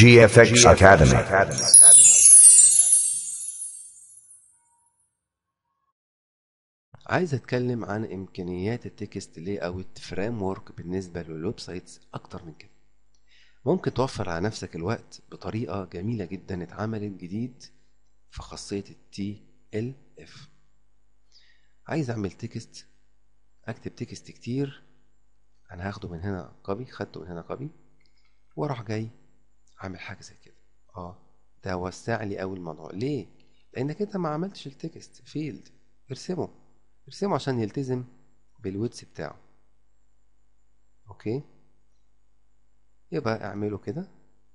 GFX Academy. عايز اتكلم عن امكانيات التكست لي اوت فريم ورك بالنسبه للويب سايتس اكتر من كده ممكن توفر على نفسك الوقت بطريقه جميله جدا اتعملت جديد في خاصيه التي ال اف عايز اعمل تكست اكتب تكست كتير انا هاخده من هنا كوبي خدته من هنا كوبي واروح جاي عامل حاجه زي كده اه ده وسع لي قوي الموضوع ليه لانك انت ما عملتش التكست فيلد ارسمه ارسمه عشان يلتزم بالويتس بتاعه اوكي يبقى اعمله كده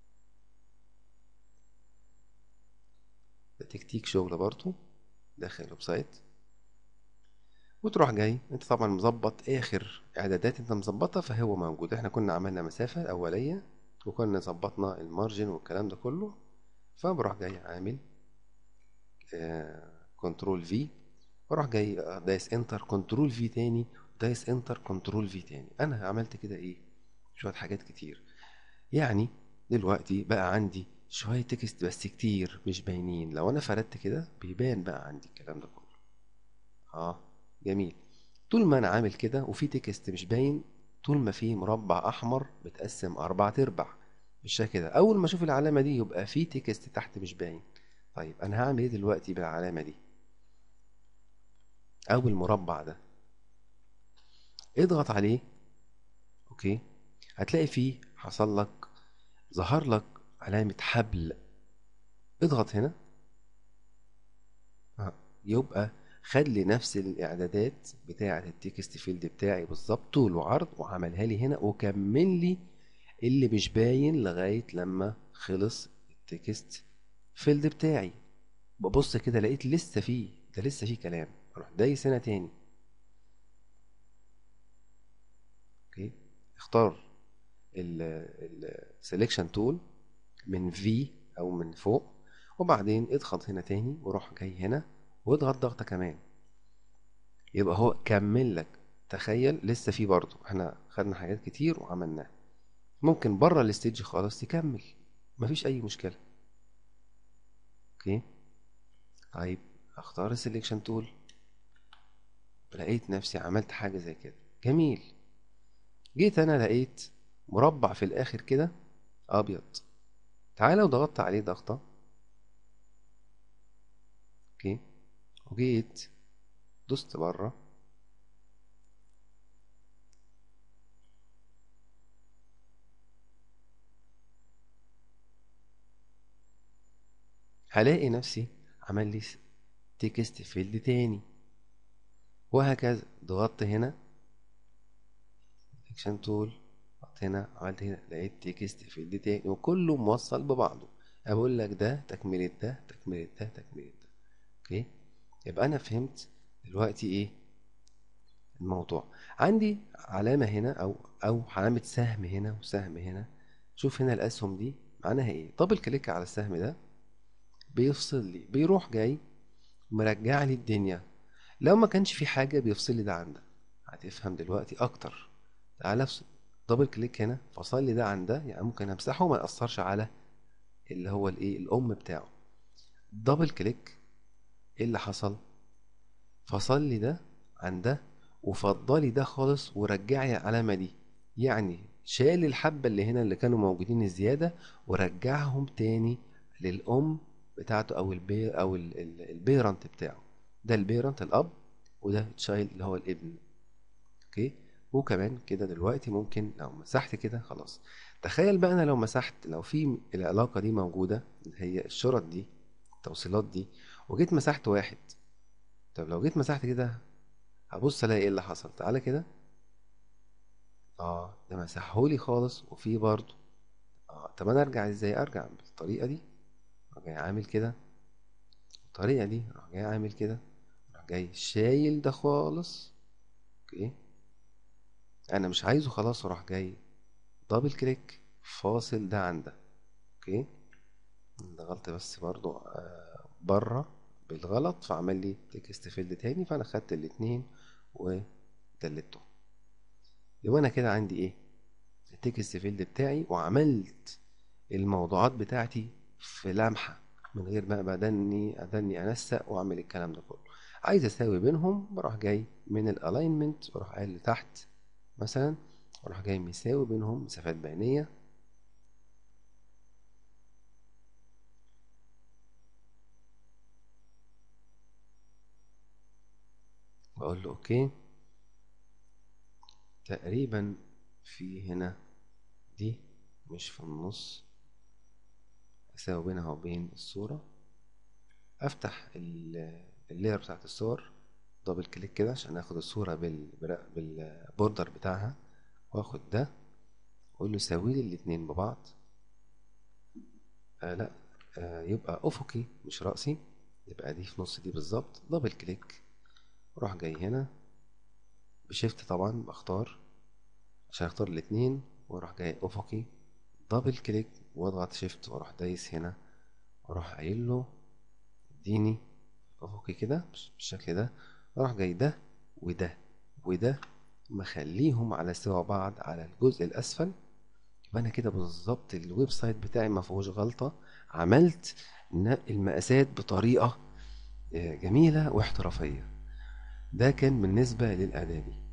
ده تكتيك شغل برضو داخل الويب سايت وتروح جاي انت طبعا مظبط اخر اعدادات انت مظبطها فهو موجود احنا كنا عملنا مسافة اولية وكنا ظبطنا المارجن والكلام ده كله فبروح جاي عامل كنترول في واروح جاي دايس انتر كنترول في تاني دايس انتر كنترول في تاني انا عملت كده ايه شويه حاجات كتير يعني دلوقتي بقى عندي شويه تكست بس كتير مش باينين لو انا فردت كده بيبان بقى عندي الكلام ده كله اه جميل طول ما انا عامل كده وفي تكست مش باين طول ما في مربع احمر متقسم اربع ارباع بالشكل كده اول ما اشوف العلامه دي يبقى في تكست تحت مش باين طيب انا هعمل ايه دلوقتي بالعلامه دي او المربع ده اضغط عليه اوكي هتلاقي فيه حصل لك ظهر لك علامة حبل اضغط هنا آه. يبقى خد لي نفس الاعدادات بتاعة التكست فيلد بتاعي بالظبط طول وعرض وعملها لي هنا وكمل لي اللي مش باين لغاية لما خلص التكست فيلد بتاعي ببص كده لقيت لسه فيه ده لسه فيه كلام اروح دايس هنا تاني اوكي اختار السلكشن تول من في او من فوق وبعدين اضغط هنا تاني وروح جاي هنا واضغط ضغطه كمان يبقى هو كمل لك تخيل لسه في برضه احنا خدنا حاجات كتير وعملناها ممكن بره الاستيج خالص تكمل مفيش اي مشكله اوكي طيب اختار السلكشن تول لقيت نفسي عملت حاجة زي كده جميل جيت انا لقيت مربع في الاخر كده ابيض تعالى وضغطت عليه ضغطة اوكي وجيت دوست بره هلاقي نفسي عمل لي تكست فيلد تاني وهكذا ضغطت هنا سلكشن تول ضغطت هنا عملت هنا لقيت تكست فيلد تاني وكله موصل ببعضه اقول لك ده تكملة ده تكملة ده تكملة ده اوكي يبقى انا فهمت دلوقتي ايه الموضوع عندي علامة هنا او او علامة سهم هنا وسهم هنا شوف هنا الاسهم دي معناها ايه دبل كليك على السهم ده بيفصل لي بيروح جاي مرجع لي الدنيا لو ما كانش في حاجة بيفصل لي ده عن ده هتفهم دلوقتي اكتر تعالى دبل كليك هنا فصل لي ده عن ده يعني ممكن امسحه وما يأثرش على اللي هو الايه الام بتاعه دبل كليك ايه اللي حصل فصل لي ده عن ده وفضلي ده خالص ورجع لي العلامة دي يعني شال الحبة اللي هنا اللي كانوا موجودين الزيادة ورجعهم تاني للأم بتاعته او البي او البيرنت بتاعه ده البيرنت الاب وده تشايلد اللي هو الابن اوكي وكمان كده دلوقتي ممكن لو مسحت كده خلاص تخيل بقى انا لو مسحت لو في العلاقه دي موجوده اللي هي الشرط دي التوصيلات دي وجيت مسحت واحد طب لو جيت مسحت كده هبص الاقي ايه اللي حصل تعالى كده اه ده مسحهولي خالص وفي برضه اه طب انا ارجع ازاي ارجع بالطريقه دي جاي عامل كده الطريقة دي راح جاي عامل كده راح جاي شايل ده خالص اوكي انا مش عايزه خلاص وراح جاي دبل كليك فاصل ده عن ده اوكي ضغطت بس برضو آه بره بالغلط فعمل لي تكست فيلد تاني فانا خدت الاتنين ودلتهم يبقى انا كده عندي ايه التكست فيلد بتاعي وعملت الموضوعات بتاعتي في لمحة من غير ما ابقى دني ادني انسق واعمل الكلام ده كله عايز اساوي بينهم بروح جاي من الالاينمنت واروح قايل لتحت مثلا واروح جاي مساوي بينهم مسافات بينية واقول له اوكي تقريبا في هنا دي مش في النص اساوي بينها وبين الصورة افتح اللاير بتاعت الصور دبل كليك كده عشان اخد الصورة بالبوردر بتاعها واخد ده واقول له ساوي لي الاتنين ببعض آه لا آه يبقى افقي مش رأسي يبقى دي في نص دي بالظبط دبل كليك واروح جاي هنا بشيفت طبعا بختار عشان اختار الاتنين واروح جاي افقي دبل كليك واضغط شيفت واروح دايس هنا واروح قايل له اديني افقي كده بالشكل ده اروح جاي ده وده وده مخليهم على سوا بعض على الجزء الاسفل يبقى انا كده بالظبط الويب سايت بتاعي ما فيهوش غلطه عملت المقاسات بطريقه جميله واحترافيه ده كان بالنسبه للاعدادي